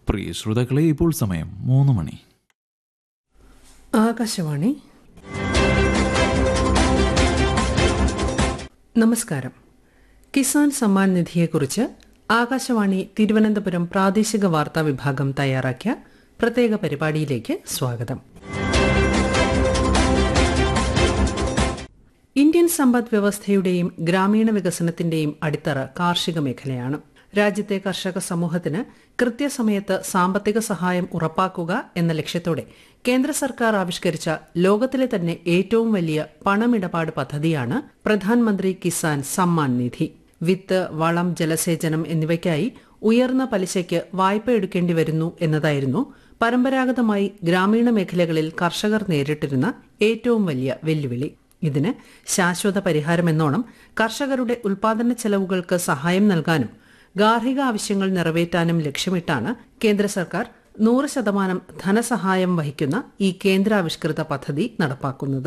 പ്രിയ ശ്രോതാക്കളെ ഇപ്പോൾ സമയം മൂന്ന് മണി ആകാശവാണി നമസ്കാരം കിസാൻ സമ്മാൻ നിധിയെക്കുറിച്ച് ആകാശവാണി തിരുവനന്തപുരം പ്രാദേശിക വാർത്താ വിഭാഗം തയ്യാറാക്കിയ പ്രത്യേക പരിപാടിയിലേക്ക് സ്വാഗതം ഇന്ത്യൻ സമ്പദ് വ്യവസ്ഥയുടെയും ഗ്രാമീണ വികസനത്തിന്റെയും അടിത്തറ കാർഷിക മേഖലയാണ് രാജ്യത്തെ കർഷക സമൂഹത്തിന് കൃത്യസമയത്ത് സാമ്പത്തിക സഹായം ഉറപ്പാക്കുക എന്ന ലക്ഷ്യത്തോടെ കേന്ദ്ര സർക്കാർ ആവിഷ്കരിച്ച ലോകത്തിലെ തന്നെ ഏറ്റവും വലിയ പണമിടപാട് പദ്ധതിയാണ് പ്രധാനമന്ത്രി കിസാൻ സമ്മാൻ നിധി വിത്ത് വളം ജലസേചനം എന്നിവയ്ക്കായി ഉയർന്ന പലിശയ്ക്ക് വായ്പ എടുക്കേണ്ടി വരുന്നു എന്നതായിരുന്നു പരമ്പരാഗതമായി ഗ്രാമീണ മേഖലകളിൽ കർഷകർ നേരിട്ടിരുന്ന ഏറ്റവും വലിയ വെല്ലുവിളി ഇതിന് ശാശ്വത പരിഹാരമെന്നോണം കർഷകരുടെ ഉൽപാദന ചെലവുകൾക്ക് സഹായം നൽകാനും ഗാർഹിക ആവശ്യങ്ങൾ നിറവേറ്റാനും ലക്ഷ്യമിട്ടാണ് കേന്ദ്ര സർക്കാർ നൂറ് ശതമാനം ധനസഹായം വഹിക്കുന്ന ഈ കേന്ദ്രാവിഷ്കൃത പദ്ധതി നടപ്പാക്കുന്നത്